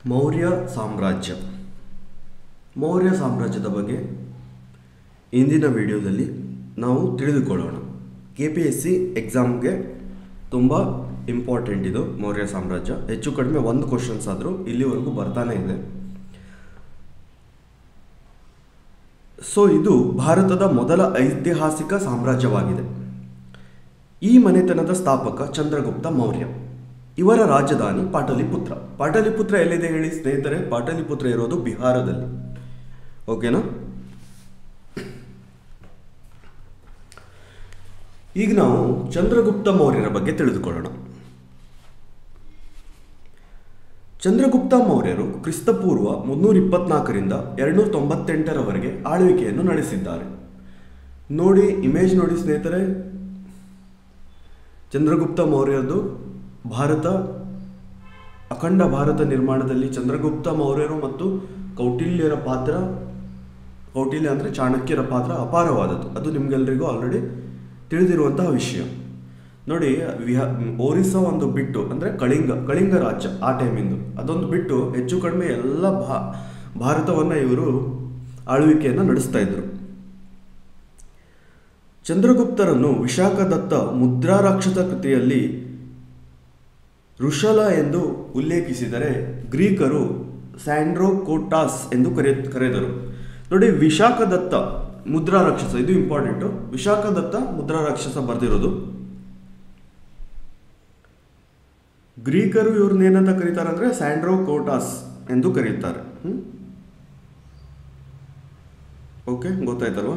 ಮೌರ್ಯ ಸಾಮ್ರಾಜ್ಯ ಮೌರ್ಯ ಸಾಮ್ರಾಜ್ಯದ ಬಗ್ಗೆ ಇಂದಿನ ವಿಡಿಯೋದಲ್ಲಿ ನಾವು ತಿಳಿದುಕೊಳ್ಳೋಣ ಕೆ ಪಿ ಎಸ್ ಸಿ ಎಕ್ಸಾಮ್ಗೆ ತುಂಬ ಇಂಪಾರ್ಟೆಂಟ್ ಇದು ಮೌರ್ಯ ಸಾಮ್ರಾಜ್ಯ ಹೆಚ್ಚು ಕಡಿಮೆ ಒಂದು ಕ್ವಶನ್ಸ್ ಆದರೂ ಇಲ್ಲಿವರೆಗೂ ಬರ್ತಾನೆ ಇದೆ ಸೊ ಇದು ಭಾರತದ ಮೊದಲ ಐತಿಹಾಸಿಕ ಸಾಮ್ರಾಜ್ಯವಾಗಿದೆ ಈ ಮನೆತನದ ಸ್ಥಾಪಕ ಚಂದ್ರಗುಪ್ತ ಮೌರ್ಯ ಇವರ ರಾಜಧಾನಿ ಪಾಟಲಿಪುತ್ರ ಪಾಟಲಿಪುತ್ರ ಎಲ್ಲಿದೆ ಹೇಳಿ ಸ್ನೇಹಿತರೆ ಪಾಟಲಿಪುತ್ರ ಇರೋದು ಬಿಹಾರದಲ್ಲಿ ಓಕೆನಾ ಈಗ ನಾವು ಚಂದ್ರಗುಪ್ತ ಮೌರ್ಯರ ಬಗ್ಗೆ ತಿಳಿದುಕೊಳ್ಳೋಣ ಚಂದ್ರಗುಪ್ತ ಮೌರ್ಯರು ಕ್ರಿಸ್ತಪೂರ್ವ ಮುನ್ನೂರ ಇಪ್ಪತ್ನಾಲ್ಕರಿಂದ ಎರಡ್ನೂರ ತೊಂಬತ್ತೆಂಟರವರೆಗೆ ಆಳ್ವಿಕೆಯನ್ನು ನಡೆಸಿದ್ದಾರೆ ನೋಡಿ ಇಮೇಜ್ ನೋಡಿ ಸ್ನೇಹಿತರೆ ಚಂದ್ರಗುಪ್ತ ಮೌರ್ಯರದು ಭಾರತ ಅಖಂಡ ಭಾರತ ನಿರ್ಮಾಣದಲ್ಲಿ ಚಂದ್ರಗುಪ್ತ ಮೌರ್ಯರು ಮತ್ತು ಕೌಟಿಲ್ಯರ ಪಾತ್ರ ಕೌಟಿಲ್ಯ ಅಂದರೆ ಚಾಣಕ್ಯರ ಪಾತ್ರ ಅಪಾರವಾದದ್ದು ಅದು ನಿಮ್ಗೆಲ್ರಿಗೂ ಆಲ್ರೆಡಿ ತಿಳಿದಿರುವಂತಹ ವಿಷಯ ನೋಡಿ ವಿಹ ಒರಿಸ್ಸಾ ಒಂದು ಬಿಟ್ಟು ಅಂದರೆ ಕಳಿಂಗ ಕಳಿಂಗ ರಾಜ್ಯ ಆ ಟೈಮಿಂದು ಅದೊಂದು ಬಿಟ್ಟು ಹೆಚ್ಚು ಕಡಿಮೆ ಎಲ್ಲ ಭಾ ಭಾರತವನ್ನು ಇವರು ಆಳ್ವಿಕೆಯನ್ನು ನಡೆಸ್ತಾ ಇದ್ರು ಚಂದ್ರಗುಪ್ತರನ್ನು ವಿಶಾಖದತ್ತ ಮುದ್ರಾರಾಕ್ಷಸ ಕೃತಿಯಲ್ಲಿ ಋಷಲ ಎಂದು ಉಲ್ಲೇಖಿಸಿದರೆ ಗ್ರೀಕರು ಸ್ಯಾಂಡ್ರೋಕೋಟಾಸ್ ಎಂದು ಕರೆ ಕರೆದರು ನೋಡಿ ವಿಶಾಖದತ್ತ ಮುದ್ರಾ ರಾಕ್ಷಸ ಇದು ಇಂಪಾರ್ಟೆಂಟು ವಿಶಾಖದತ್ತ ಮುದ್ರಾ ರಾಕ್ಷಸ ಬರೆದಿರೋದು ಗ್ರೀಕರು ಇವ್ರನ್ನ ಏನಂತ ಕರೀತಾರೆ ಅಂದರೆ ಸ್ಯಾಂಡ್ರೋಕೋಟಾಸ್ ಎಂದು ಕರೀತಾರೆ ಓಕೆ ಗೊತ್ತಾಯ್ತಲ್ವಾ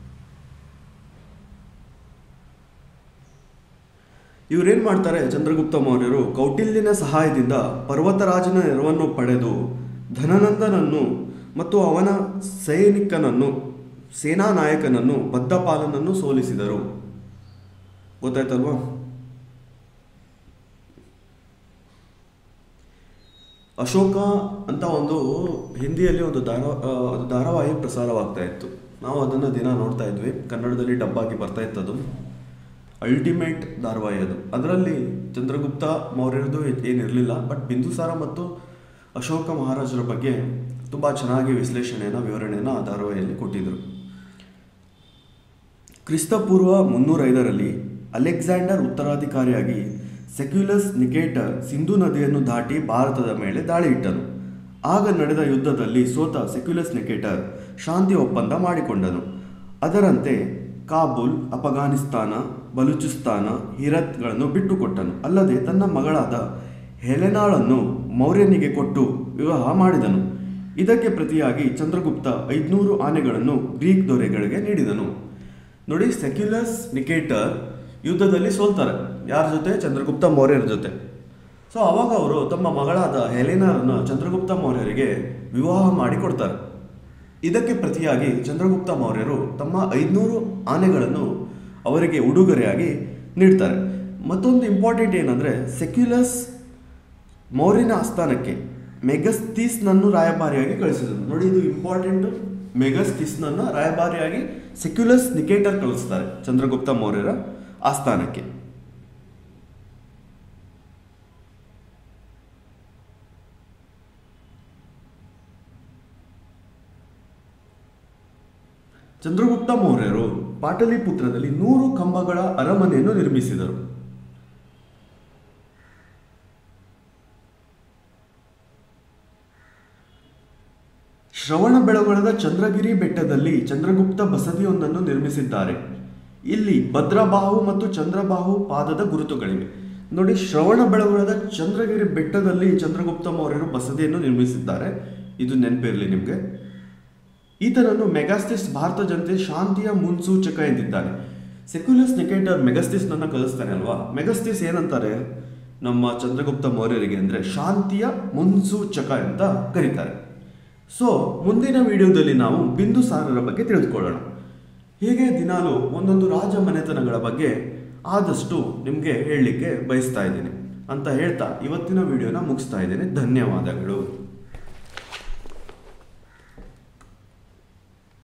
ಇವರೇನು ಮಾಡ್ತಾರೆ ಚಂದ್ರಗುಪ್ತ ಮೌರ್ಯರು ಕೌಟಿಲ್ಯನ ಸಹಾಯದಿಂದ ಪರ್ವತರಾಜನ ನೆರವನ್ನು ಪಡೆದು ಧನನಂದನನ್ನು ಮತ್ತು ಅವನ ಸೈನಿಕನನ್ನು ಸೇನಾ ನಾಯಕನನ್ನು ಬದ್ದಪಾಲನನ್ನು ಸೋಲಿಸಿದರು ಗೊತ್ತಾಯ್ತಲ್ವಾ ಅಶೋಕ ಅಂತ ಒಂದು ಹಿಂದಿಯಲ್ಲಿ ಒಂದು ಧಾರ ಆ, ಒಂದು ಧಾರಾವಾಹಿ ಪ್ರಸಾರವಾಗ್ತಾ ಇತ್ತು ನಾವು ಅದನ್ನು ದಿನ ನೋಡ್ತಾ ಇದ್ವಿ ಕನ್ನಡದಲ್ಲಿ ಡಬ್ಬಾಗಿ ಬರ್ತಾ ಇತ್ತದು ಅಲ್ಟಿಮೇಟ್ ಧಾರಾವಾಹಿ ಅದು ಅದರಲ್ಲಿ ಚಂದ್ರಗುಪ್ತ ಮೌರ್ಯರದು ಏನಿರಲಿಲ್ಲ ಬಟ್ ಬಿಂದುಸಾರ ಮತ್ತು ಅಶೋಕ ಮಹಾರಾಜರ ಬಗ್ಗೆ ತುಂಬ ಚೆನ್ನಾಗಿ ವಿಶ್ಲೇಷಣೆಯನ್ನು ವಿವರಣೆಯನ್ನು ಆ ಧಾರಾವಾಹಿಯಲ್ಲಿ ಕೊಟ್ಟಿದ್ದರು ಕ್ರಿಸ್ತಪೂರ್ವ ಮುನ್ನೂರೈದರಲ್ಲಿ ಅಲೆಕ್ಸಾಂಡರ್ ಉತ್ತರಾಧಿಕಾರಿಯಾಗಿ ಸೆಕ್ಯುಲಸ್ ನಿಕೇಟರ್ ಸಿಂಧು ನದಿಯನ್ನು ದಾಟಿ ಭಾರತದ ಮೇಲೆ ದಾಳಿ ಇಟ್ಟನು ಆಗ ನಡೆದ ಯುದ್ಧದಲ್ಲಿ ಸೋತ ಸೆಕ್ಯುಲಸ್ ನಿಕೇಟರ್ ಶಾಂತಿ ಒಪ್ಪಂದ ಮಾಡಿಕೊಂಡನು ಅದರಂತೆ ಕಾಬೂಲ್ ಅಫಘಾನಿಸ್ತಾನ ಬಲೂಚಿಸ್ತಾನ ಹಿರತ್ಗಳನ್ನು ಬಿಟ್ಟುಕೊಟ್ಟನು ಅಲ್ಲದೆ ತನ್ನ ಮಗಳಾದ ಹೆಲೆನಾಳನ್ನು ಮೌರ್ಯನಿಗೆ ಕೊಟ್ಟು ವಿವಾಹ ಮಾಡಿದನು ಇದಕ್ಕೆ ಪ್ರತಿಯಾಗಿ ಚಂದ್ರಗುಪ್ತ ಐದುನೂರು ಆನೆಗಳನ್ನು ಗ್ರೀಕ್ ದೊರೆಗಳಿಗೆ ನೀಡಿದನು ನೋಡಿ ಸೆಕ್ಯುಲಸ್ ನಿಕೇಟರ್ ಯುದ್ಧದಲ್ಲಿ ಸೋಲ್ತಾರೆ ಯಾರ ಜೊತೆ ಚಂದ್ರಗುಪ್ತ ಮೌರ್ಯರ ಜೊತೆ ಸೊ ಅವಾಗ ಅವರು ತಮ್ಮ ಮಗಳಾದ ಹೆಲೆನಾರನ್ನು ಚಂದ್ರಗುಪ್ತ ಮೌರ್ಯರಿಗೆ ವಿವಾಹ ಮಾಡಿ ಕೊಡ್ತಾರೆ ಇದಕ್ಕೆ ಪ್ರತಿಯಾಗಿ ಚಂದ್ರಗುಪ್ತ ಮೌರ್ಯರು ತಮ್ಮ ಐದುನೂರು ಆನೆಗಳನ್ನು ಅವರಿಗೆ ಉಡುಗೊರೆಯಾಗಿ ನೀಡ್ತಾರೆ ಮತ್ತೊಂದು ಇಂಪಾರ್ಟೆಂಟ್ ಏನಂದರೆ ಸೆಕ್ಯುಲಸ್ ಮೌರ್ಯನ ಆಸ್ಥಾನಕ್ಕೆ ಮೆಗಸ್ತೀಸ್ನನ್ನು ರಾಯಭಾರಿಯಾಗಿ ಕಳಿಸಿದರು ನೋಡಿ ಇದು ಇಂಪಾರ್ಟೆಂಟು ಮೆಗಸ್ತೀಸ್ನನ್ನು ರಾಯಭಾರಿಯಾಗಿ ಸೆಕ್ಯುಲಸ್ ನಿಕೇಟರ್ ಕಳಿಸ್ತಾರೆ ಚಂದ್ರಗುಪ್ತ ಮೌರ್ಯರ ಆಸ್ಥಾನಕ್ಕೆ ಚಂದ್ರಗುಪ್ತ ಮೌರ್ಯರು ಪಾಟಲಿಪುತ್ರದಲ್ಲಿ ನೂರು ಕಂಬಗಳ ಅರಮನೆಯನ್ನು ನಿರ್ಮಿಸಿದರು ಶ್ರವಣ ಬೆಳಗೊಳದ ಚಂದ್ರಗಿರಿ ಬೆಟ್ಟದಲ್ಲಿ ಚಂದ್ರಗುಪ್ತ ಬಸದಿಯೊಂದನ್ನು ನಿರ್ಮಿಸಿದ್ದಾರೆ ಇಲ್ಲಿ ಭದ್ರಬಾಹು ಮತ್ತು ಚಂದ್ರಬಾಹು ಪಾದದ ಗುರುತುಗಳಿವೆ ನೋಡಿ ಶ್ರವಣ ಬೆಳಗೊಳದ ಚಂದ್ರಗಿರಿ ಬೆಟ್ಟದಲ್ಲಿ ಚಂದ್ರಗುಪ್ತ ಮೌರ್ಯರು ಬಸದಿಯನ್ನು ನಿರ್ಮಿಸಿದ್ದಾರೆ ಇದು ನೆನಪಿರಲಿ ನಿಮಗೆ ಈತನನ್ನು ಮೆಗಾಸ್ಟಿಸ್ ಭಾರತ ಜನತೆ ಶಾಂತಿಯ ಮುನ್ಸೂಚಕ ಎಂದಿದ್ದಾನೆ ಸೆಕ್ಯುಲಸ್ ನಿಕೇಟರ್ ಮೆಗಸ್ಟಿಸ್ನನ್ನು ಕಲಿಸ್ತಾನೆ ಅಲ್ವಾ ಮೆಗಸ್ಟಿಸ್ ಏನಂತಾರೆ ನಮ್ಮ ಚಂದ್ರಗುಪ್ತ ಮೌರ್ಯರಿಗೆ ಅಂದರೆ ಶಾಂತಿಯ ಮುನ್ಸೂಚಕ ಅಂತ ಕರೀತಾರೆ ಸೊ ಮುಂದಿನ ವಿಡಿಯೋದಲ್ಲಿ ನಾವು ಬಿಂದುಸಾರರ ಬಗ್ಗೆ ತಿಳಿದುಕೊಳ್ಳೋಣ ಹೀಗೆ ದಿನಾಲು ಒಂದೊಂದು ರಾಜ ಮನೆತನಗಳ ಬಗ್ಗೆ ಆದಷ್ಟು ನಿಮಗೆ ಹೇಳಲಿಕ್ಕೆ ಬಯಸ್ತಾ ಇದ್ದೀನಿ ಅಂತ ಹೇಳ್ತಾ ಇವತ್ತಿನ ವಿಡಿಯೋನ ಮುಗಿಸ್ತಾ ಇದ್ದೀನಿ ಧನ್ಯವಾದಗಳು